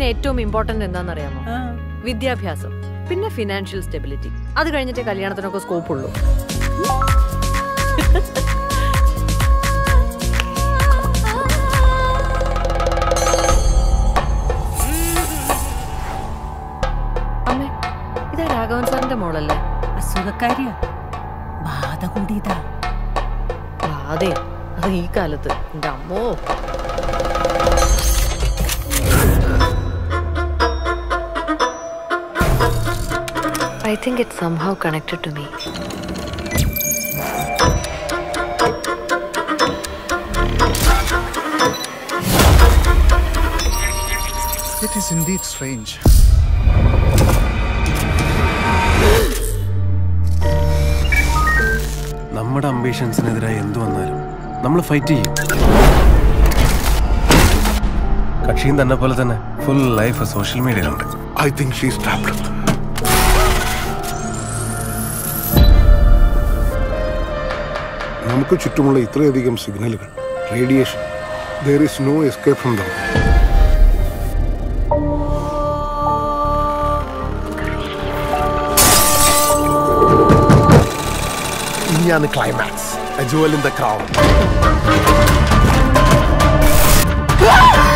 ലൈഫിന് ഏറ്റവും ഇമ്പോർട്ടന്റ് എന്താണെന്നറിയാമോ ആ. വിദ്യാഭ്യാസം പിന്നെ ഫിനാൻഷ്യൽ സ്റ്റെബിലിറ്റി അത് കഴിഞ്ഞിട്ട് കല്യാണത്തിനൊക്കെ സ്കോപ്പ് ഉള്ളൂ അമ്മേ ഇതാ രാഘവൻ സാറിന്റെ മോളല്ലേ അസുഖക്കാരിയാ ബാധ കൂടിയതാ അതെ അത് ഈ കാലത്ത് എന്റെ അമ്മോ I think it's somehow connected to me. It is indeed strange. നമ്മുടെ അംബീഷൻസിനെതിരായി എന്തു വന്നാലും നമ്മൾ ഫൈറ്റ് ചെയ്യും കക്ഷിയും തന്നെ പോലെ തന്നെ ഫുൾ ലൈഫ് സോഷ്യൽ മീഡിയയിലുണ്ട് I think she's trapped. നമുക്ക് ചുറ്റുമുള്ള ഇത്രയധികം സിഗ്നലുകൾ radiation there is no escape from them ഇനിയാണ് climax jewel in the crown ആ